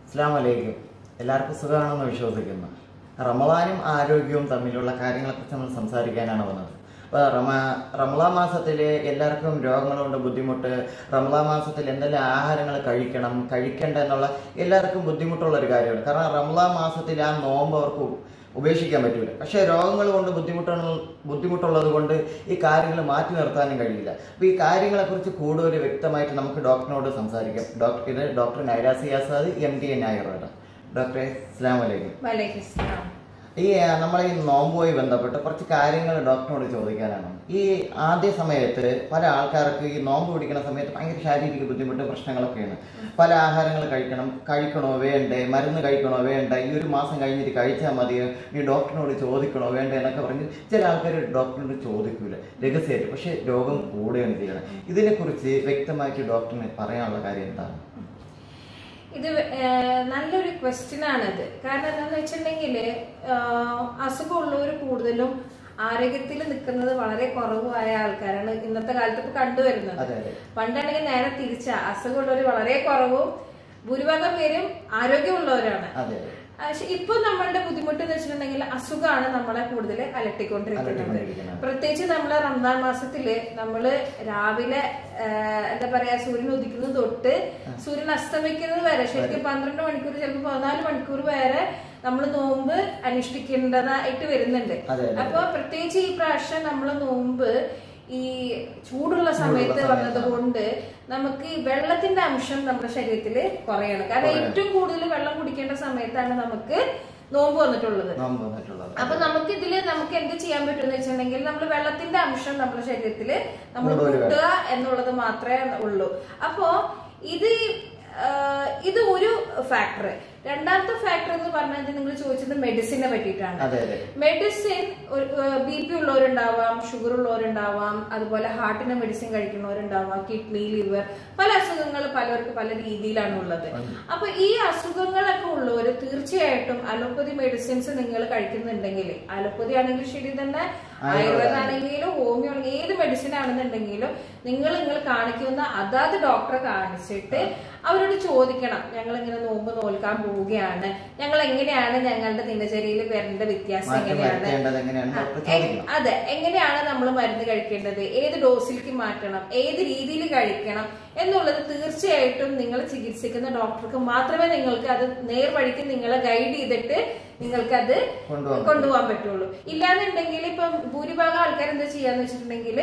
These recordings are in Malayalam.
അസ്സാം വലൈക്കും എല്ലാവർക്കും സുഖമാണെന്ന് വിശ്വസിക്കുന്നു റമദാനും ആരോഗ്യവും തമ്മിലുള്ള കാര്യങ്ങളെക്കുറിച്ച് നമ്മൾ സംസാരിക്കാനാണ് വന്നത് അപ്പോൾ റമ റമദാൻ മാസത്തിൽ എല്ലാവർക്കും രോഗങ്ങളുണ്ട് ബുദ്ധിമുട്ട് റമദാൻ മാസത്തിൽ എന്തെല്ലാം ആഹാരങ്ങൾ കഴിക്കണം കഴിക്കേണ്ട എന്നുള്ള എല്ലാവർക്കും ബുദ്ധിമുട്ടുള്ള ഒരു കാര്യമാണ് കാരണം റമദാൻ മാസത്തിൽ ആ നോമ്പ് അവർക്ക് ഉപേക്ഷിക്കാൻ പറ്റൂല പക്ഷേ രോഗങ്ങൾ കൊണ്ട് ബുദ്ധിമുട്ടുള്ള ബുദ്ധിമുട്ടുള്ളത് കൊണ്ട് ഈ കാര്യങ്ങൾ മാറ്റി നിർത്താനും കഴിയില്ല അപ്പോൾ ഈ കാര്യങ്ങളെക്കുറിച്ച് കൂടുതൽ വ്യക്തമായിട്ട് നമുക്ക് ഡോക്ടറിനോട് സംസാരിക്കാം ഡോക്ടർ ഇത് ഡോക്ടർ നൈരാസി ആസാദ് എം ഡി എൻ ആയുർവേദ ഡോക്ടറെ അസ്ലാം വലൈക്കും വലൈക്കും സ്സലാം. ഈ ആ, നമ്മളെ ഈ നോമ്പുമായി ബന്ധപ്പെട്ട് കുറച്ച് കാര്യങ്ങൾ ഡോക്ടറിനോട് ചോദിക്കാനാണ് ഈ ആദ്യ സമയത്ത് പല ആൾക്കാർക്ക് ഈ നോമ്പ് പിടിക്കുന്ന സമയത്ത് ഭയങ്കര ശാരീരിക ബുദ്ധിമുട്ട് പ്രശ്നങ്ങളൊക്കെയാണ് പല ആഹാരങ്ങൾ കഴിക്കണം കഴിക്കണോ വേണ്ടേ മരുന്ന് കഴിക്കണോ വേണ്ട ഈ ഒരു മാസം കഴിഞ്ഞിട്ട് കഴിച്ചാൽ മതിയോ ഈ ഡോക്ടറിനോട് ചോദിക്കണോ വേണ്ടേ എന്നൊക്കെ പറഞ്ഞ് ചില ആൾക്കാർ ഡോക്ടറിനോട് ചോദിക്കൂല രഹസ്യമായിട്ട് പക്ഷെ രോഗം കൂടുകയാണ് ചെയ്യണം ഇതിനെക്കുറിച്ച് വ്യക്തമായിട്ട് ഡോക്ടറിന് പറയാനുള്ള കാര്യം എന്താണ് ഇത് ഏഹ്, നല്ലൊരു ക്വസ്റ്റ്യൻ ആണിത് കാരണം എന്താന്ന് വെച്ചിട്ടുണ്ടെങ്കിൽ അസുഖമുള്ളവർ കൂടുതലും ആരോഗ്യത്തിൽ നിൽക്കുന്നത് വളരെ കുറവായ ആൾക്കാരാണ് ഇന്നത്തെ കാലത്ത് ഇപ്പൊ കണ്ടുവരുന്നത് അതെ അതെ പണ്ടാണെങ്കിൽ നേരെ തിരിച്ച അസുഖമുള്ളവർ വളരെ കുറവും ഭൂരിഭാഗം പേരും ആരോഗ്യമുള്ളവരാണ് അതെ അതെ പക്ഷെ ഇപ്പൊ നമ്മളുടെ ബുദ്ധിമുട്ട് എന്ന് വെച്ചിട്ടുണ്ടെങ്കിൽ അസുഖമാണ് നമ്മളെ കൂടുതൽ അലട്ടിക്കൊണ്ടിരിക്കുന്നത് അലട്ടിക്കൊണ്ടിരിക്കുന്നത്. പ്രത്യേകിച്ച് നമ്മളെ റംസാൻ മാസത്തില് നമ്മള് രാവിലെ ആ, എന്താ പറയാ സൂര്യൻ ഉദിക്കുന്നത് തൊട്ട് സൂര്യൻ അസ്തമിക്കുന്നത് വരെ ശരിക്കും പന്ത്രണ്ട് മണിക്കൂർ ചിലപ്പോൾ പതിനാല് മണിക്കൂർ വരെ നമ്മൾ നോമ്പ് അനുഷ്ഠിക്കേണ്ടതായിട്ട് വരുന്നുണ്ട് അതെ, അതെ. അപ്പൊ പ്രത്യേകിച്ച് ഈ പ്രാവശ്യം നമ്മൾ നോമ്പ് ഈ ചൂടുള്ള സമയത്ത് സമയത്താണ്. വന്നത് കൊണ്ട് നമുക്ക് ഈ വെള്ളത്തിന്റെ അംശം നമ്മുടെ ശരീരത്തിൽ കുറയാണ് കാരണം കുറയാണ്. ഏറ്റവും കൂടുതൽ വെള്ളം കുടിക്കേണ്ട സമയത്താണ് നമുക്ക് നോമ്പ് വന്നിട്ടുള്ളത് നോമ്പ് വന്നിട്ടുള്ളത് അപ്പൊ നമുക്ക് ഇതില് നമുക്ക് എന്ത് ചെയ്യാൻ പറ്റുമെന്ന് വെച്ചിട്ടുണ്ടെങ്കിൽ നമ്മൾ വെള്ളത്തിന്റെ അംശം നമ്മുടെ ശരീരത്തിൽ നമ്മൾ കൂടുതൽ വേണം. കൂട്ടുക എന്നുള്ളത് മാത്രമേ ഉള്ളൂ അപ്പോ ഇത് ആ, ഇത് ഒരു ഫാക്ടർ രണ്ടാമത്തെ ഫാക്ടർ എന്ന് പറഞ്ഞാൽ നിങ്ങൾ ചോദിച്ചത് മെഡിസിനെ പറ്റിയിട്ടാണ് അതെ അതെ മെഡിസിൻ ബി പി ഉള്ളവരുണ്ടാവാം ഷുഗർ ഉള്ളവരുണ്ടാവാം അതുപോലെ ഹാർട്ടിന് മെഡിസിൻ കഴിക്കുന്നവരുണ്ടാവാം കിഡ്നി ലിവർ പല അസുഖങ്ങൾ പലർക്ക് പല രീതിയിലാണ് ഉള്ളത് അപ്പൊ ഈ അസുഖങ്ങളൊക്കെ ഉള്ളവർ തീർച്ചയായിട്ടും അലോപ്പതി മെഡിസിൻസ് നിങ്ങൾ കഴിക്കുന്നുണ്ടെങ്കിൽ അലോപ്പതി ആണെങ്കിൽ ശരി തന്നെ ആയുർവേദ ആണെങ്കിലും ഹോമിയോ ആണെങ്കിലും ഏത് മെഡിസിൻ ആണെന്നുണ്ടെങ്കിലും നിങ്ങൾ നിങ്ങൾ കാണിക്കുന്ന അതാത് ഡോക്ടറെ കാണിച്ചിട്ട് അവരോട് ചോദിക്കണം ഞങ്ങൾ ഇങ്ങനെ നോമ്പ് നോൽക്കാൻ പോവുകയാണ് ഞങ്ങൾ എങ്ങനെയാണ് ഞങ്ങളുടെ ദിനചര്യയിൽ വരേണ്ട വ്യത്യാസം മാറ്റം എങ്ങനെയാണ് വരുത്തേണ്ടത് എങ്ങനെയാണ് ആ, ഡോക്ടർ എ- ചോദിക്കണം അതെ എങ്ങനെയാണ് നമ്മൾ മരുന്ന് കഴിക്കേണ്ടത് ഏത് ഡോസിലേക്ക് മാറ്റണം ഏത് രീതിയിൽ കഴിക്കണം എന്നുള്ളത് തീർച്ചയായിട്ടും നിങ്ങൾ ചികിത്സിക്കുന്ന ഡോക്ടർക്ക് മാത്രമേ നിങ്ങൾക്ക് അത് നേർവഴിക്ക് നിങ്ങളെ ഗൈഡ് ചെയ്തിട്ട് നിങ്ങൾക്ക് അത് കൊണ്ടുപോകാൻ കൊണ്ടുപോകാൻ പറ്റുള്ളൂ ഇല്ലാന്നുണ്ടെങ്കിൽ ഇപ്പം ഭൂരിഭാഗം ആൾക്കാർ എന്താ ചെയ്യാന്ന് വെച്ചിട്ടുണ്ടെങ്കിൽ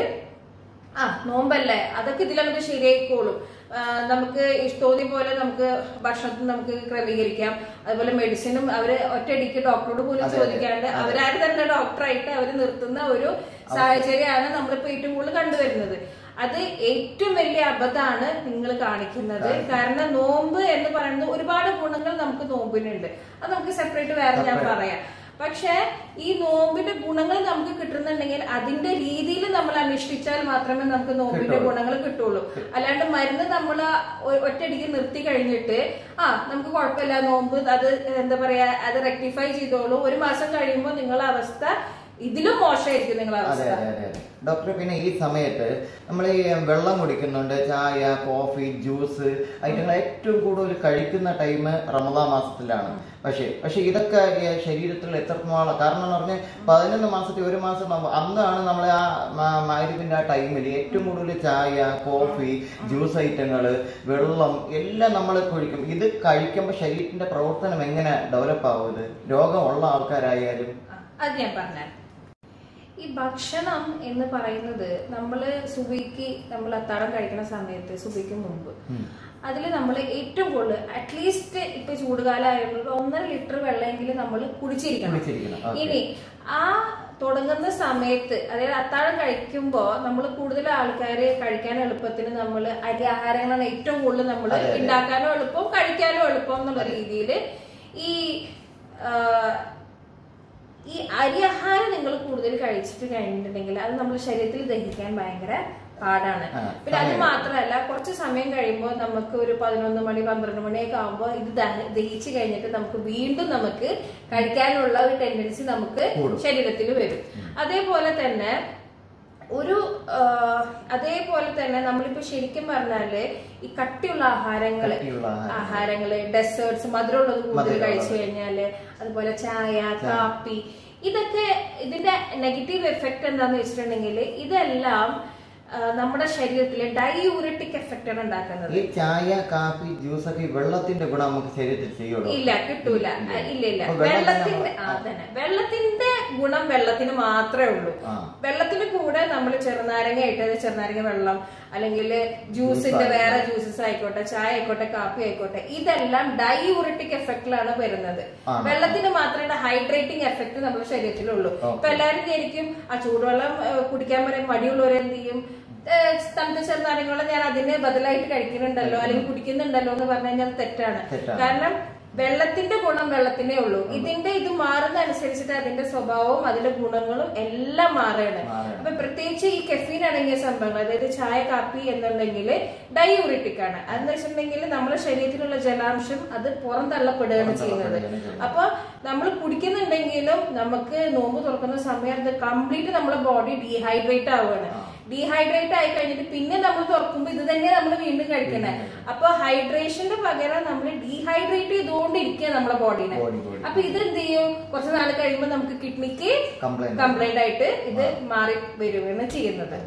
ആ നോമ്പല്ലേ അതൊക്കെ ഇതിലങ്ങോട്ട് ശരിയായിക്കോളും ആ, നമുക്ക് ഇഷ്ടോന്നി പോലെ നമുക്ക് ഭക്ഷണത്തിൽ നമുക്ക് ക്രമീകരിക്കാം അതുപോലെ മെഡിസിനും അവര് ഒറ്റയടിക്ക് ഡോക്ടറോട് പോലും അതെ, അതെ. ചോദിക്കാണ്ട് അവരാര് തന്നെ ഡോക്ടറായിട്ട് അവർ നിർത്തുന്ന ഒരു സാഹചര്യമാണ് നമ്മളിപ്പോ ഏറ്റവും കൂടുതൽ കണ്ടുവരുന്നത് അത് ഏറ്റവും വലിയ അബദ്ധമാണ് നിങ്ങൾ കാണിക്കുന്നത് കാരണം നോമ്പ് എന്ന് പറയുന്നത് ഒരുപാട് ഗുണങ്ങൾ നമുക്ക് നോമ്പിനുണ്ട് അത് നമുക്ക് സെപ്പറേറ്റ് വേറെ ഞാൻ പറയാം പക്ഷെ ഈ നോമ്പിന്റെ ഗുണങ്ങൾ നമുക്ക് കിട്ടുന്നുണ്ടെങ്കിൽ അതിന്റെ രീതിയിൽ നമ്മൾ അനുഷ്ഠിച്ചാൽ മാത്രമേ നമുക്ക് നോമ്പിന്റെ ഗുണങ്ങൾ കിട്ടുള്ളൂ അല്ലാണ്ട് മരുന്ന് നമ്മൾ ഒറ്റയടിക്ക് നിർത്തി കഴിഞ്ഞിട്ട് ആ നമുക്ക് കുഴപ്പമില്ല നോമ്പ് അത് എന്താ പറയാ അത് റെക്ടിഫൈ ചെയ്തോളൂ ഒരു മാസം കഴിയുമ്പോൾ നിങ്ങളുടെ അവസ്ഥ ഇതിലും മോശമായിരിക്കും നിങ്ങളുടെ അതെ അവസ്ഥ അതെ അതെ അതെ ഡോക്ടർ പിന്നെ ഈ സമയത്ത് നമ്മൾ ഈ വെള്ളം കുടിക്കുന്നുണ്ട് ചായ കോഫി ജ്യൂസ് ഐറ്റങ്ങൾ ഏറ്റവും കൂടുതൽ കഴിക്കുന്ന ടൈം റമദാൻ മാസത്തിലാണ് പക്ഷേ പക്ഷെ ഇതൊക്കെ ഈ ശരീരത്തിൽ എത്രത്തോളം കാരണം എന്ന് പറഞ്ഞാൽ പതിനൊന്ന് മാസത്തിൽ ഒരു മാസം നമ്മ- അന്നാണ് നമ്മൾ ആ മാരിപ്പിന്റെ ആ ടൈമിൽ ഏറ്റവും കൂടുതൽ ചായ കോഫി ജ്യൂസ് ഐറ്റങ്ങൾ വെള്ളം എല്ലാം നമ്മൾ കുഴിക്കും ഇത് കഴിക്കുമ്പോൾ ശരീരത്തിന്റെ പ്രവർത്തനം എങ്ങനെ ഡെവലപ്പ് ആവും ഇത് രോഗമുള്ള ആൾക്കാരായാലും ആ, അത് ഞാൻ പറഞ്ഞാൽ ഈ ഭക്ഷണം എന്ന് പറയുന്നത് നമ്മൾ സുബിക്ക് നമ്മൾ അത്താഴം കഴിക്കുന്ന സമയത്ത് സുബിക്ക് മുമ്പ് അതിൽ നമ്മൾ ഏറ്റവും കൂടുതൽ അറ്റ്ലീസ്റ്റ് ഇപ്പൊ ചൂടുകാലമായതുകൊണ്ട് ഒരു ഒന്നര ലിറ്റർ വെള്ളമെങ്കിലും നമ്മൾ കുടിച്ചിരിക്കണം കുടിച്ചിരിക്കണം. ഓക്കേ. ഇനി ആ തുടങ്ങുന്ന സമയത്ത് അതായത് അത്താഴം കഴിക്കുമ്പോൾ നമ്മൾ കൂടുതൽ ആൾക്കാർ കഴിക്കാൻ എളുപ്പത്തിന് നമ്മൾ അരി ആഹാരങ്ങളാണ് ഏറ്റവും കൂടുതൽ നമ്മൾ അതെ, അതെ. ഉണ്ടാക്കാനും എളുപ്പം കഴിക്കാനും എളുപ്പം എന്നുള്ള രീതിയിൽ ഈ ആ, ഈ അരി ആഹാരം നിങ്ങൾ കൂടുതൽ കഴിച്ചിട്ട് കഴിഞ്ഞിട്ടുണ്ടെങ്കിൽ അത് നമ്മുടെ ശരീരത്തിൽ ദഹിക്കാൻ ഭയങ്കര പാടാണ് ആ, പിന്നെ അത് സമയം. മാത്രമല്ല കുറച്ച് സമയം കഴിയുമ്പോൾ നമുക്ക് ഒരു പതിനൊന്ന് മണി പന്ത്രണ്ട് മണിയൊക്കെ ആകുമ്പോൾ ഇത് ദഹ- ദഹിച്ച് കഴിഞ്ഞിട്ട് നമുക്ക് വീണ്ടും നമുക്ക് കഴിക്കാനുള്ള ഒരു ടെൻഡൻസി നമുക്ക് കൂടും. ശരീരത്തിൽ വരും അതേപോലെ തന്നെ ഒരു ആ, അതേപോലെ തന്നെ നമ്മളിപ്പോ ശരിക്കും പറഞ്ഞാല് ഈ കട്ടിയുള്ള ആഹാരങ്ങള് കട്ടിയുള്ള ആഹാരം. ആഹാരങ്ങള് ഡെസേർട്സ് മധുരമുള്ളത് കൂടുതൽ മധുരമുള്ളത്. കഴിച്ചു കഴിഞ്ഞാല് അതുപോലെ ചായ കാപ്പി ഇതൊക്കെ ഇതിന്റെ നെഗറ്റീവ് എഫക്ട് എന്താന്ന് വെച്ചിട്ടുണ്ടെങ്കിൽ ഇതെല്ലാം ആ, നമ്മുടെ ശരീരത്തിൽ ഡൈയൂറിറ്റിക് എഫക്റ്റ് ആണ് ഉണ്ടാക്കുന്നത് ഈ ചായ കാപ്പി ജ്യൂസ് ഒക്കെ ഈ വെള്ളത്തിന്റെ ഗുണം നമുക്ക് ശരീരത്തിൽ ചെയ്യുള്ളൂ ഇല്ല കിട്ടൂല ആ, ഇല്ല ഇല്ല അപ്പൊ വെള്ളം തന്നെ വെള്ളത്തിന്റെ ആ, അതന്നെ വെള്ളത്തിന്റെ ഗുണം വെള്ളത്തിന് മാത്രമേ ഉള്ളൂ ആ. വെള്ളത്തിന് കൂടെ നമ്മൾ ചെറുനാരങ്ങ ആയിട്ട് ചെറുനാരങ്ങ വെള്ളം അല്ലെങ്കിൽ ജ്യൂസിന്റെ വേറെ ജ്യൂസസ് ആയിക്കോട്ടെ ചായ ആയിക്കോട്ടെ കാപ്പി ആയിക്കോട്ടെ ഇതെല്ലാം ഡൈയൂറിറ്റിക് എഫക്റ്റിലാണ് വരുന്നത് ആണ്. വെള്ളത്തിന് മാത്രമേ ഹൈഡ്രേറ്റിംഗ് എഫക്ട് നമ്മുടെ ശരീരത്തിലുള്ളൂ ഇപ്പൊ എല്ലാവരും വിചാരിക്കും ആ ചൂടുവെള്ളം ഏ, കുടിക്കാൻ പറയാൻ മടിയുള്ളവർ എന്ത് ചെയ്യും ഏ, തണുത്ത ചെറുനാരങ്ങളും ഞാൻ അതിന് ബദലായിട്ട് കഴിക്കുന്നുണ്ടല്ലോ അല്ലെങ്കിൽ കുടിക്കുന്നുണ്ടല്ലോ എന്ന് പറഞ്ഞു കഴിഞ്ഞാൽ അത് തെറ്റാണ് തെറ്റാണ്. കാരണം വെള്ളത്തിന്റെ ഗുണം വെള്ളത്തിനേ ഉള്ളൂ ഇതിന്റെ ഇത് മാറുന്ന അനുസരിച്ചിട്ട് അതിന്റെ സ്വഭാവവും അതിന്റെ ഗുണങ്ങളും എല്ലാം മാറുകയാണ് മാറുകയാണ്. അപ്പൊ പ്രത്യേകിച്ച് ഈ കെഫീൻ അടങ്ങിയ സംഭവങ്ങൾ അതായത് ചായ കാപ്പി എന്നുണ്ടെങ്കിൽ ഡൈയൂറിറ്റിക് ആണ് അതെന്ന് വെച്ചിട്ടുണ്ടെങ്കിൽ നമ്മുടെ ശരീരത്തിലുള്ള ജലാംശം അത് പുറന്തള്ളപ്പെടുകയാണ് ചെയ്യുന്നത് പുറന്തള്ളപ്പെടുകയാണ് ചെയ്യുന്നത്. അപ്പൊ നമ്മൾ കുടിക്കുന്നുണ്ടെങ്കിലും നമുക്ക് നോമ്പ് തുറക്കുന്ന സമയത്ത് കംപ്ലീറ്റ് നമ്മുടെ ബോഡി ഡീഹൈഡ്രേറ്റ് ആവുകയാണ് ഡീഹൈഡ്രേറ്റ് ആയി കഴിഞ്ഞിട്ട് പിന്നെ നമ്മൾ തുറക്കുമ്പോൾ ഇത് തന്നെ നമ്മൾ വീണ്ടും കഴിക്കണേ അപ്പൊ ഹൈഡ്രേഷന്റെ പകരം നമ്മൾ ഡീഹൈഡ്രേറ്റ് ചെയ്തുകൊണ്ടിരിക്കുക നമ്മുടെ ബോഡീനെ Body, body. അപ്പൊ ഇത് എന്ത് ചെയ്യും കുറച്ച് നാൾ കഴിയുമ്പോൾ നമുക്ക് കിഡ്നിക്ക് Complaint. കംപ്ലൈന്റ് ആയിട്ട് ഇത് മാറി വരികയാണ് ചെയ്യുന്നത്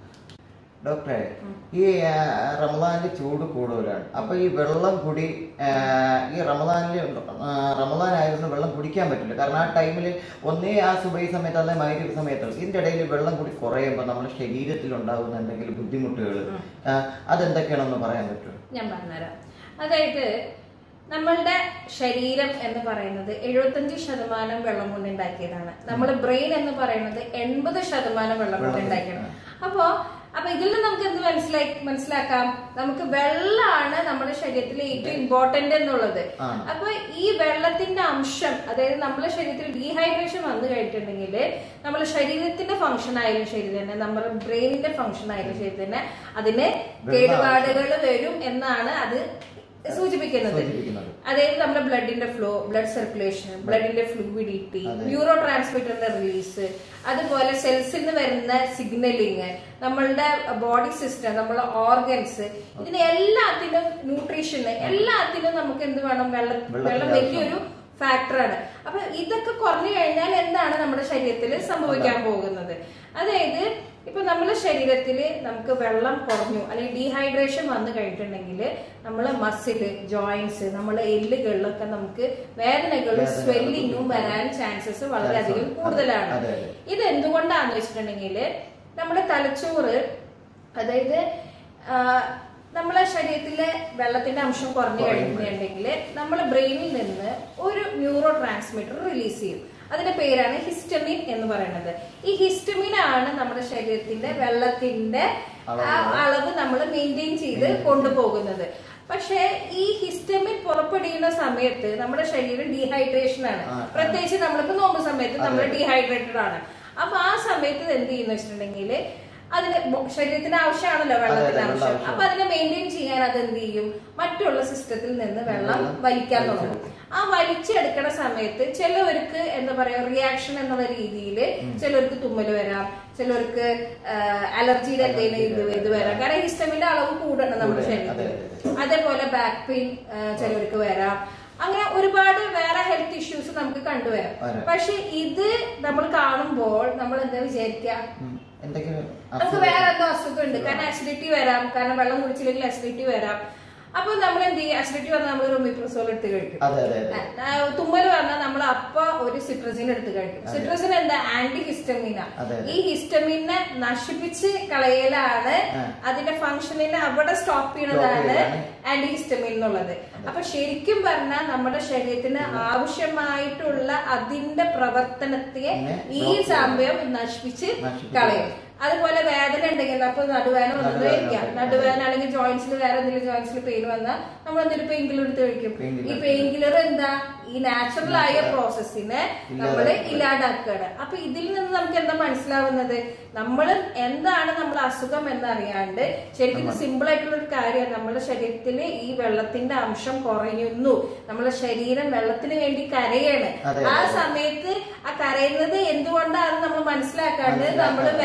ഡോക്ടറെ ഈ ആ, റമദാനിൽ ചൂട് കൂടുതലാണ് അപ്പൊ ഈ വെള്ളം കുടി ആ, ഈ റമദാനിൽ റമദാനായിരുന്നു വെള്ളം കുടിക്കാൻ പറ്റില്ല കാരണം ആ ടൈമിൽ ഒന്നേ ആ സുബൈ സമയത്ത് അല്ലെങ്കിൽ മൈരീബ് സമയത്ത് ഇതിന്റെ ഇടയിൽ വെള്ളം കൂടി കുറയുമ്പോൾ നമ്മുടെ ശരീരത്തിൽ ഉണ്ടാകുന്ന എന്തെങ്കിലും ബുദ്ധിമുട്ടുകൾ അതെന്തൊക്കെയാണെന്ന് പറയാൻ പറ്റുമോ ഞാൻ പറഞ്ഞുതരാം അതായത് നമ്മളുടെ ശരീരം എന്ന് പറയുന്നത് എഴുപത്തഞ്ച് ശതമാനം വെള്ളം കൊണ്ട് ഉണ്ടാക്കിയതാണ് നമ്മുടെ ബ്രെയിൻ എന്ന് പറയുന്നത് എൺപത് ശതമാനം വെള്ളം കൊണ്ട് ഉണ്ടാക്കിയതാണ് അപ്പോ അപ്പൊ ഇതിൽ നിന്ന് നമുക്ക് എന്ത് മനസ്സിലായി മനസ്സിലാക്കാം നമുക്ക് വെള്ളമാണ് നമ്മുടെ ശരീരത്തിലെ ഏറ്റവും ഇമ്പോർട്ടന്റ് എന്നുള്ളത് ആണ്. അപ്പൊ ഈ വെള്ളത്തിന്റെ അംശം അതായത് നമ്മുടെ ശരീരത്തിൽ ഡീഹൈഡ്രേഷൻ വന്നു കഴിഞ്ഞിട്ടുണ്ടെങ്കിൽ നമ്മുടെ ശരീരത്തിന്റെ ഫംഗ്ഷൻ ആയാലും ശരി തന്നെ നമ്മുടെ ബ്രെയിനിന്റെ ഫംഗ്ഷൻ ആയാലും ശരി തന്നെ അതിന് കേടുപാടുകൾ വരും എന്നാണ് അത് സൂചിപ്പിക്കുന്നത് സൂചിപ്പിക്കുന്നത് അതായത് നമ്മുടെ ബ്ലഡിന്റെ ഫ്ലോ ബ്ലഡ് സർക്കുലേഷൻ ബ്ലഡിന്റെ ഫ്ലൂയിഡിറ്റി ന്യൂറോ ട്രാൻസ്മിറ്ററിന്റെ റിലീസ് അതുപോലെ സെൽസിൽ നിന്ന് വരുന്ന സിഗ്നലിങ് നമ്മളുടെ ബോഡി സിസ്റ്റം നമ്മളെ ഓർഗൻസ് ഇതിന് എല്ലാത്തിനും ന്യൂട്രീഷന് എല്ലാത്തിനും നമുക്ക് എന്ത് വേണം വെള്ളം വെള്ളം വലിയൊരു ഫാക്ടറാണ് അപ്പൊ ഇതൊക്കെ കുറഞ്ഞു കഴിഞ്ഞാൽ എന്താണ് നമ്മുടെ ശരീരത്തിൽ സംഭവിക്കാൻ പോകുന്നത് അതായത് ഇപ്പൊ നമ്മുടെ ശരീരത്തിൽ നമുക്ക് വെള്ളം കുറഞ്ഞു അല്ലെങ്കിൽ ഡീഹൈഡ്രേഷൻ വന്നു കഴിഞ്ഞിട്ടുണ്ടെങ്കിൽ നമ്മളെ മസില് ജോയിന്റ്സ് നമ്മളെ എല്ലുകളിലൊക്കെ നമുക്ക് വേദനകളും സ്വെല്ലിങ്ങും വരാൻ ചാൻസസ് വളരെയധികം കൂടുതലാണ് അതെ, അതെ. ഇത് എന്തുകൊണ്ടാന്ന് വെച്ചിട്ടുണ്ടെങ്കിൽ നമ്മുടെ തലച്ചോറ് അതായത് ആ, നമ്മളെ ശരീരത്തിലെ വെള്ളത്തിന്റെ അംശം കുറഞ്ഞു കഴിഞ്ഞിട്ടുണ്ടെങ്കിൽ നമ്മുടെ ബ്രെയിനിൽ നിന്ന് ഒരു ന്യൂറോ ട്രാൻസ്മിറ്റർ റിലീസ് ചെയ്യും അതിന്റെ പേരാണ് ഹിസ്റ്റമിൻ എന്ന് പറയുന്നത് ഈ ഹിസ്റ്റമിൻ ആണ് നമ്മുടെ ശരീരത്തിന്റെ വെള്ളത്തിന്റെ ആ അളവ് നമ്മൾ മെയിൻറ്റെയിൻ ചെയ്ത് കൊണ്ടുപോകുന്നത് പക്ഷേ ഈ ഹിസ്റ്റമിൻ പുറപ്പെടുന്ന സമയത്ത് നമ്മുടെ ശരീരം ഡീഹൈഡ്രേഷൻ ആണ് ആ, ആ. പ്രത്യേകിച്ച് നമ്മളിപ്പോ നോമ്പ് സമയത്ത് നമ്മൾ ഡീഹൈഡ്രേറ്റഡ് ആണ് അപ്പൊ ആ സമയത്ത് ഇത് എന്ത് ചെയ്യുന്ന വെച്ചിട്ടുണ്ടെങ്കിൽ അതിന് ബോ- ശരീരത്തിന് ആവശ്യമാണല്ലോ വെള്ളത്തിന്റെ അതെ, വെള്ളം ആവശ്യം ആവശ്യം. അപ്പൊ അതിനെ മെയിൻറ്റെയിൻ ചെയ്യാൻ അത് എന്ത് ചെയ്യും മറ്റുള്ള സിസ്റ്റത്തിൽ നിന്ന് വെള്ളം വലിക്കാൻ തുടങ്ങും ആ വലിച്ചെടുക്കണ സമയത്ത് ചിലവർക്ക് എന്താ പറയാ റിയാക്ഷൻ എന്നുള്ള രീതിയിൽ ചിലർക്ക് തുമ്മല് വരാം ചിലർക്ക് അലർജിയുടെ എന്തെങ്കിലും ഇത് ഇത് വരാം കാരണം ഹിസ്റ്റമിന്റെ അളവ് കൂടണം നമ്മുടെ അതെ, ശരീരത്തിൽ അതെ, അതേപോലെ ബാക്ക് പെയിൻ ചിലർക്ക് വരാം അങ്ങനെ ഒരുപാട് വേറെ ഹെൽത്ത് ഇഷ്യൂസ് നമുക്ക് കണ്ടുവരാം വരാം. പക്ഷെ ഇത് നമ്മൾ കാണുമ്പോൾ നമ്മൾ എന്താ വിചാരിക്കുക ഉം. എന്തെങ്കിലും നമുക്ക് അസുഖം- വേറെ എന്തോ അസുഖം ഉണ്ട് കാരണം അസിഡിറ്റി വരാം കാരണം വെള്ളം കുടിച്ചില്ലെങ്കിൽ അസിഡിറ്റി വരാം അപ്പൊ നമ്മൾ എന്ത് ചെയ്യും അസിഡിറ്റി വന്നാൽ നമ്മൾ റൊമിപ്രസോൾ എടുത്ത് കഴിക്കും അതെ അതെ അതെ ആ, തുമ്മല് പറഞ്ഞാൽ നമ്മൾ അപ്പ ഒരു സിട്രസിൻ എടുത്ത് കഴിക്കും സിട്രസിൻ എന്താ ആന്റി ഹിസ്റ്റമീന അതെ, ഈ ഹിസ്റ്റമീനെ നശിപ്പിച്ച് കളയലാണ് ആ. അതിന്റെ ഫംഗ്ഷനിനെ അവിടെ സ്റ്റോപ്പ് ചെയ്യുന്നതാണ് ചെയ്യലാണ്. ആന്റി ഹിസ്റ്റമീൻ എന്നുള്ളത് അപ്പൊ ശരിക്കും പറഞ്ഞാൽ നമ്മുടെ ശരീരത്തിന് ആവശ്യമായിട്ടുള്ള അതിന്റെ പ്രവർത്തനത്തെ പിന്നെ ഈ സമയം നശിപ്പിച്ച് നശിപ്പിച്ച് കളയും അതുപോലെ വേദന ഉണ്ടെങ്കിൽ അപ്പൊ നടുവേദന വന്നു നടുവേദന കഴിക്കാം വരും. നടുവേദന അല്ലെങ്കിൽ ജോയിന്റ്സിൽ വേറെ എന്തെങ്കിലും ജോയിന്റ്സിൽ പെയിൻ വന്നാൽ നമ്മൾ എന്തെങ്കിലും പെയിൻ കില്ലർ എടുത്ത് കഴിക്കും Painkiller ഈ പെയിൻ കില്ലർ എന്താ ഈ നാച്ചുറൽ ആയ പ്രോസസ്സിനെ നമ്മൾ ഇല്ലാതാക്കുകയാണ് അപ്പൊ ഇതിൽ നിന്ന് നമുക്ക് എന്താ മനസ്സിലാവുന്നത് നമ്മൾ എന്താണ് നമ്മുടെ അസുഖം എന്നറിയാണ്ട് ശരിക്കും ഇത് സിമ്പിൾ ആയിട്ടുള്ള ഒരു കാര്യമാണ് നമ്മുടെ ശരീരത്തിൽ ഈ വെള്ളത്തിന്റെ അംശം കുറയുന്നു നമ്മുടെ ശരീരം വെള്ളത്തിന് വേണ്ടി കരയാണ് അതെ, ആ സമയത്ത് ആ കരയുന്നത് എന്തുകൊണ്ടാണ് നമ്മൾ മനസ്സിലാക്കാണ്ട് നമ്മൾ വേദന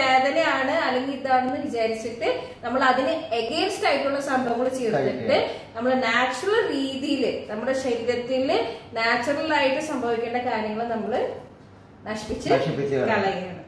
അങ്ങനെയാണ് അല്ലെങ്കിൽ ഇതാണെന്ന് വിചാരിച്ചിട്ട് നമ്മൾ അതിന് എഗെയിൻസ്റ്റ് ആയിട്ടുള്ള സംഭവങ്ങൾ ചെയ്തിട്ട് നമ്മൾ നാച്ചുറൽ രീതിയിൽ നമ്മുടെ ശരീരത്തിൽ നാച്ചുറൽ ആയിട്ട് സംഭവിക്കേണ്ട കാര്യങ്ങൾ നമ്മൾ നശിപ്പിച്ച് നശിപ്പിച്ച് കളയും. കളയുകയാണ്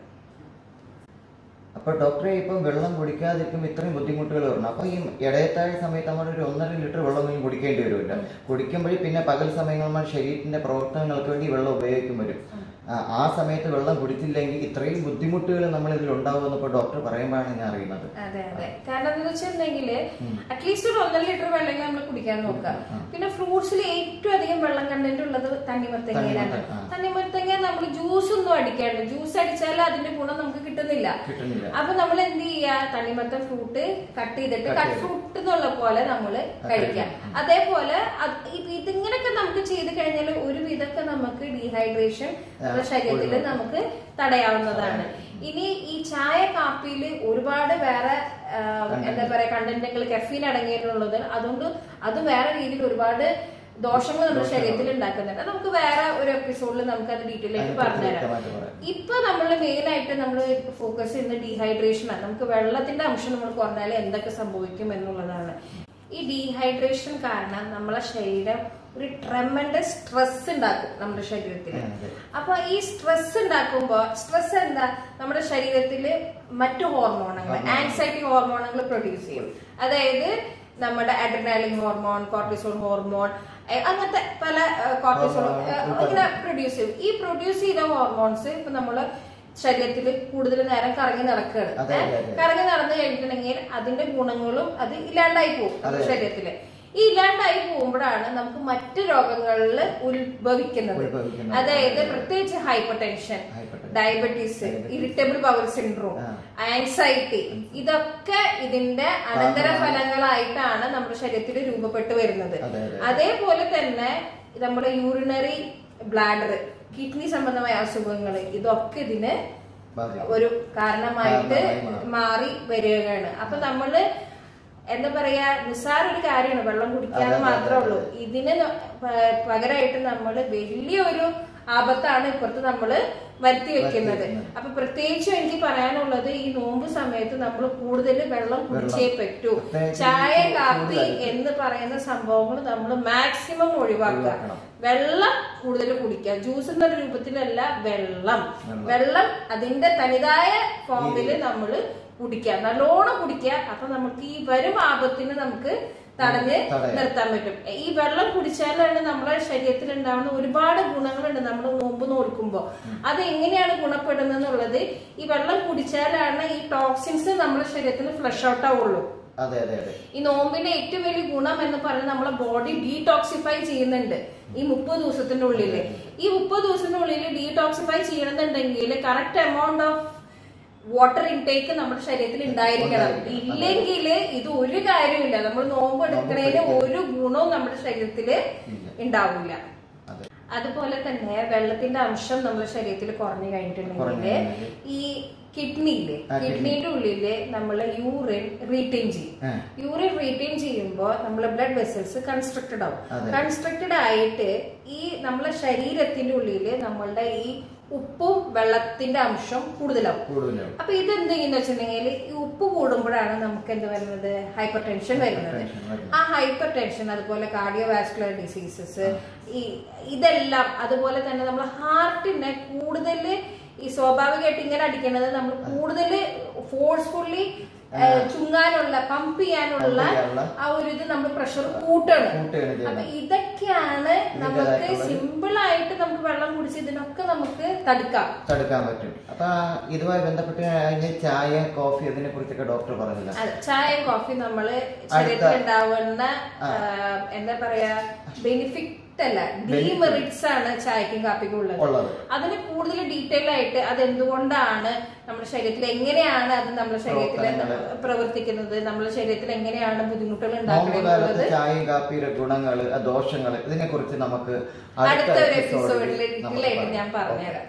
അപ്പൊ ഡോക്ടറെ ഇപ്പം വെള്ളം കുടിക്കാതിരിക്കുമ്പോൾ ഇത്രയും ബുദ്ധിമുട്ടുകൾ വരണം അപ്പൊ ഈ ഇടയത്താഴ സമയത്ത് നമ്മൾ ഒരു ഒന്നര ലിറ്റർ വെള്ളമെങ്കിലും കുടിക്കേണ്ടി വരുമല്ലോ കുടിക്കുമ്പോഴേ പിന്നെ പകൽ സമയങ്ങളിൽ നമ്മൾ ശരീരത്തിന്റെ പ്രവർത്തനങ്ങൾക്ക് വേണ്ടി വെള്ളം ഉപയോഗിക്കും വരും ആ, ആ സമയത്ത് വെള്ളം കുടിച്ചില്ലെങ്കിൽ ഇത്രയും ബുദ്ധിമുട്ടുകൾ നമ്മൾ ഇതിൽ ഉണ്ടാവുമെന്ന് ഇപ്പൊ ഡോക്ടർ പറയുമ്പോഴാണ് ഞാൻ അറിയുന്നത് അതെ അതെ കാരണം എന്താ വെച്ചിട്ടുണ്ടെങ്കിൽ അറ്റ്ലീസ്റ്റ് ഒരു ഒന്നര ലിറ്റർ വെള്ളം നമ്മൾ കുടിക്കാൻ നോക്കാം പിന്നെ ഫ്രൂട്ട്സിൽ ഏറ്റവും അധികം വെള്ളം കണ്ടന്റ് ഉള്ളത് തണ്ണിമത്തങ്ങയിലാണ് തണ്ണിമത്തൻ, ആ. തണ്ണിമത്തങ്ങ നമ്മൾ ജ്യൂസ് ഒന്നും അടിക്കാണ്ട് ജ്യൂസ് അടിച്ചാൽ അതിന്റെ ഗുണം നമുക്ക് കിട്ടുന്നില്ല കിട്ടുന്നില്ല അപ്പൊ നമ്മൾ എന്ത് ചെയ്യാ തണ്ണിമത്തൻ ഫ്രൂട്ട് കട്ട് ചെയ്തിട്ട് കട്ട് ഫ്രൂട്ട് എന്നുള്ള പോലെ നമ്മൾ കഴിക്കാം അതേപോലെ അത് ഇ- ഇതിങ്ങനൊക്കെ നമുക്ക് ചെയ്ത് കഴിഞ്ഞാൽ ഒരു വിധമൊക്കെ നമുക്ക് ഡീഹൈഡ്രേഷൻ നമ്മുടെ ശരീരത്തിൽ നമുക്ക് തടയാവുന്നതാണ് ഇനി ഈ ചായ കാപ്പിയിൽ ഒരുപാട് വേറെ ആ, എന്താ പറയാ കണ്ടന്റുകൾ കെഫീൻ അടങ്ങിയിട്ടുള്ളത് അതുകൊണ്ട് അത് വേറെ രീതിയിൽ ഒരുപാട് ദോഷങ്ങൾ നമ്മുടെ ശരീരത്തിൽ ഉണ്ടാക്കുന്നുണ്ട് അത് നമുക്ക് വേറെ ഒരു എപ്പിസോഡിൽ നമുക്ക് അത് ഡീറ്റെയിൽ ആയിട്ട് പറഞ്ഞുതരാം വ്യക്തമായിട്ട് പറയാം ഇപ്പൊ നമ്മൾ മെയിൻ ആയിട്ട് നമ്മൾ ഫോക്കസ് ചെയ്യുന്നത് ഡീഹൈഡ്രേഷൻ ആണ് നമുക്ക് വെള്ളത്തിന്റെ അംശം നമ്മൾ കുറഞ്ഞാൽ എന്തൊക്കെ സംഭവിക്കും എന്നുള്ളതാണ് ഈ ഡീഹൈഡ്രേഷൻ കാരണം നമ്മളെ ശരീരം ഒരു ട്രെമൻഡസ് സ്ട്രെസ് ഉണ്ടാക്കും നമ്മുടെ ശരീരത്തിൽ അതെ. അപ്പൊ ഈ സ്ട്രെസ് ഉണ്ടാക്കുമ്പോ സ്ട്രെസ് എന്താ നമ്മുടെ ശരീരത്തില് മറ്റു ഹോർമോണുകൾ ആൻസൈറ്റി ഹോർമോണുകൾ പ്രൊഡ്യൂസ് ചെയ്യും അതായത് നമ്മുടെ അഡ്രിനാലിൻ ഹോർമോൺ കോർട്ടിസോൾ ഹോർമോൺ എ, അങ്ങനത്തെ പല കോർട്ടിസോൾ ഇങ്ങനെ പ്രൊഡ്യൂസ് ചെയ്യും ഈ പ്രൊഡ്യൂസ് ചെയ്ത ഹോർമോൺസ് ഇപ്പൊ നമ്മള് ശരീരത്തിൽ കൂടുതൽ നേരം കറങ്ങി നടക്കുകയാണ് അതെ, ഏ? അതെ, അതെ. കറങ്ങി നടന്നു കഴിഞ്ഞിട്ടുണ്ടെങ്കിൽ അതിന്റെ ഗുണങ്ങളും അത് ഇല്ലാണ്ടായി പോകും നമ്മുടെ അതെ. ശരീരത്തില് ഈ ഇല്ലാണ്ടായി പോകുമ്പോഴാണ് നമുക്ക് മറ്റു രോഗങ്ങളിൽ ഉത്ഭവിക്കുന്നത് ഉത്ഭവിക്കുന്നത്. അതായത് പ്രത്യേകിച്ച് hypertension Hypertension. Diabetes Diabetes. Irritable bowel syndrome ആ. ആൻസൈറ്റി ഇതൊക്കെ ഇതിന്റെ അനന്തര ഫലങ്ങളായിട്ടാണ് നമ്മുടെ ശരീരത്തിൽ രൂപപ്പെട്ടു വരുന്നത് അതെ, അതെ. അതേപോലെ തന്നെ നമ്മുടെ യൂറിനറി ബ്ലാഡർ കിഡ്നി സംബന്ധമായ അസുഖങ്ങൾ ഇതൊക്കെ ഇതിന് ബാധിക്കും. ഒരു കാരണമായിട്ട് കാരണമായി മാറും. മാറി വരികയാണ് അപ്പൊ നമ്മള് എന്താ പറയാ നിസ്സാര ഒരു കാര്യമാണ് വെള്ളം കുടിക്കാന്ന് അതെ, അതെ, മാത്രമേ ഉള്ളൂ അതെ. ഇതിന് ന- പ- പകരമായിട്ട് നമ്മൾ വലിയൊരു ആപത്താണ് ഇപ്പുറത്ത് നമ്മള് വരുത്തി വെക്കുന്നത് വെക്കുന്നത്. അപ്പൊ പ്രത്യേകിച്ചും എനിക്ക് പറയാനുള്ളത് ഈ നോമ്പ് സമയത്ത് നമ്മൾ കൂടുതൽ വെള്ളം കുടിച്ചേ പറ്റൂ പ്രത്യേകിച്ച് ചായ ഈ കാപ്പി ചൂടുകാലത്ത്. എന്ന് പറയുന്ന സംഭവങ്ങൾ നമ്മൾ മാക്സിമം ഒഴിവാക്കുക ഒഴിവാക്കണം. വെള്ളം കൂടുതൽ കുടിക്കുക ജ്യൂസ് എന്ന രൂപത്തിലല്ല വെള്ളം വെള്ളം. വെള്ളം അതിന്റെ തനിതായ ഫോമിൽ നമ്മൾ കുടിക്കുക നല്ലോണം കുടിക്കുക അപ്പൊ നമുക്ക് ഈ വരും ആപത്തിന് നമുക്ക് തടഞ്ഞ് തടയാം. നിർത്താൻ പറ്റും ഈ വെള്ളം കുടിച്ചാലാണ് നമ്മുടെ ശരീരത്തിൽ ഉണ്ടാവുന്ന ഒരുപാട് ഗുണങ്ങളുണ്ട് നമ്മൾ നോമ്പ് നോൽക്കുമ്പോൾ അത് എങ്ങനെയാണ് ഗുണപ്പെടുന്നത് ഈ വെള്ളം കുടിച്ചാലാണ് ഈ ടോക്സിൻസ് നമ്മുടെ ശരീരത്തിൽ ഫ്ലഷ് ഔട്ട് ആവുള്ളൂ അതെ അതെ അതെ ഈ നോമ്പിന്റെ ഏറ്റവും വലിയ ഗുണം എന്ന് പറയുന്നത് നമ്മളെ ബോഡി ഡീടോക്സിഫൈ ചെയ്യുന്നുണ്ട് ഈ മുപ്പത് ദിവസത്തിന്റെ ഉള്ളില് ഈ മുപ്പത് ദിവസത്തിന്റെ ഉള്ളിൽ ഡീടോക്സിഫൈ ചെയ്യണമെന്നുണ്ടെങ്കിൽ correct amount of water intake നമ്മുടെ ശരീരത്തിൽ ഉണ്ടായിരിക്കണം ഉണ്ടായിരിക്കണം. ഇല്ലെങ്കിൽ ഇത് ഒരു കാര്യമില്ല നമ്മൾ നോമ്പ് എടുക്കുന്നതിന് ഒരു ഗുണവും നമ്മുടെ ശരീരത്തിൽ ഇല്ല. ഉണ്ടാവില്ല അതെ അതുപോലെ തന്നെ വെള്ളത്തിന്റെ അംശം നമ്മുടെ ശരീരത്തിൽ കുറഞ്ഞു കഴിഞ്ഞിട്ടുണ്ടെങ്കിൽ കുറഞ്ഞു ഈ കിഡ്നിയില് ആ, kidney. കിഡ്നിയുടെ ഉള്ളില് നമ്മൾ യൂറിൻ റീറ്റെയിൻ ചെയ്യും ആ. യൂറിൻ റീറ്റെയിൻ ചെയ്യുമ്പോൾ നമ്മളെ ബ്ലഡ് വെസൽസ് കൺസ്ട്രക്റ്റഡ് ആവും അതെ. കൺസ്ട്രക്റ്റഡ് ആയിട്ട് ഈ നമ്മളെ ശരീരത്തിന്റെ ഉള്ളില് നമ്മളുടെ ഈ ഉപ്പും വെള്ളത്തിന്റെ അംശം കൂടുതലാവും കൂടുതലാവും അപ്പൊ ഇത് എന്ത് ചെയ്യുന്ന വെച്ചിട്ടുണ്ടെങ്കിൽ ഈ ഉപ്പ് കൂടുമ്പോഴാണ് നമുക്ക് എന്ത് വരുന്നത് ഹൈപ്പർ ടെൻഷൻ വരുന്നത് Hypertension വരുന്നത്. ആ ഹൈപ്പർ ടെൻഷൻ അതുപോലെ കാർഡിയോവാസ്കുലർ ഡിസീസസ് ഈ ഇതെല്ലാം അതുപോലെ തന്നെ നമ്മൾ ഹാർട്ടിനെ കൂടുതൽ ഈ സ്വാഭാവികമായിട്ട് ഇങ്ങനെ അടിക്കുന്നത് നമ്മൾ കൂടുതൽ ഫോഴ്സ്ഫുള്ളി ചുങ്ങാനുള്ള പമ്പ് ചെയ്യാനുള്ള Pump ചെയ്യാനുള്ള ആ ഒരു ഇത് നമ്മൾ പ്രഷർ കൂട്ടണം കൂട്ടുകയാണ് അപ്പൊ ചെയ്യുന്നത് ഇതൊക്കെയാണ് നമുക്ക് ഇതിന്റേതായിട്ടുള്ള ഒരു- സിമ്പിൾ ആയിട്ട് നമുക്ക് വെള്ളം കുടിച്ച് ഇതിനൊക്കെ നമുക്ക് തടുക്കാം തടുക്കാൻ പറ്റും അപ്പൊ ഇതുമായി ബന്ധപ്പെട്ട് കഴിഞ്ഞ ചായ കോഫി അതിനെ കുറിച്ചൊക്കെ ഡോക്ടർ പറഞ്ഞില്ല അതെ, ചായയും കോഫി നമ്മള് ശരീരത്തിൽ ഉണ്ടാവുന്ന ആ, എന്താ പറയാ ബെനിഫിറ്റ് അല്ല ഡിമെറിറ്റ്സ് ആണ് ചായക്കും കാപ്പിക്കും ഉള്ളത് ഉള്ളത് അതിന് കൂടുതൽ ഡീറ്റെയിൽ ആയിട്ട് അത് എന്തുകൊണ്ടാണ് നമ്മുടെ ശരീരത്തിൽ എങ്ങനെയാണ് അത് നമ്മുടെ ശരീരത്തിൽ പ്രവർത്തനങ്ങള്. പ്രവർത്തിക്കുന്നത് നമ്മുടെ ശരീരത്തിൽ എങ്ങനെയാണ് ബുദ്ധിമുട്ടുകൾ നോമ്പ് ഉണ്ടാക്കുന്നത് കാലത്ത് ചായയും കാപ്പിയുടെ ഗുണങ്ങള് ആ ദോഷങ്ങള് ഇതിനെ കുറിച്ച് നമുക്ക് അടുത്ത ഒരു episode ൽ എപ്പിസോഡിൽ നമുക്ക് ഡീറ്റെയിൽ ആയിട്ട് ഞാൻ പറയാം. പറഞ്ഞുതരാം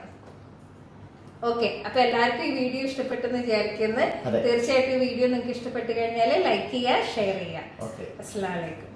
ഓക്കെ അപ്പൊ എല്ലാവർക്കും ഈ വീഡിയോ ഇഷ്ടപ്പെട്ടെന്ന് വിചാരിക്കുന്നു അതെ. തീർച്ചയായിട്ടും ഈ വീഡിയോ നിങ്ങൾക്ക് ഇഷ്ടപ്പെട്ട് കഴിഞ്ഞാൽ ലൈക്ക് ചെയ്യുക ഷെയർ ചെയ്യുക ഓക്കെ അസ്സലാമലൈക്കും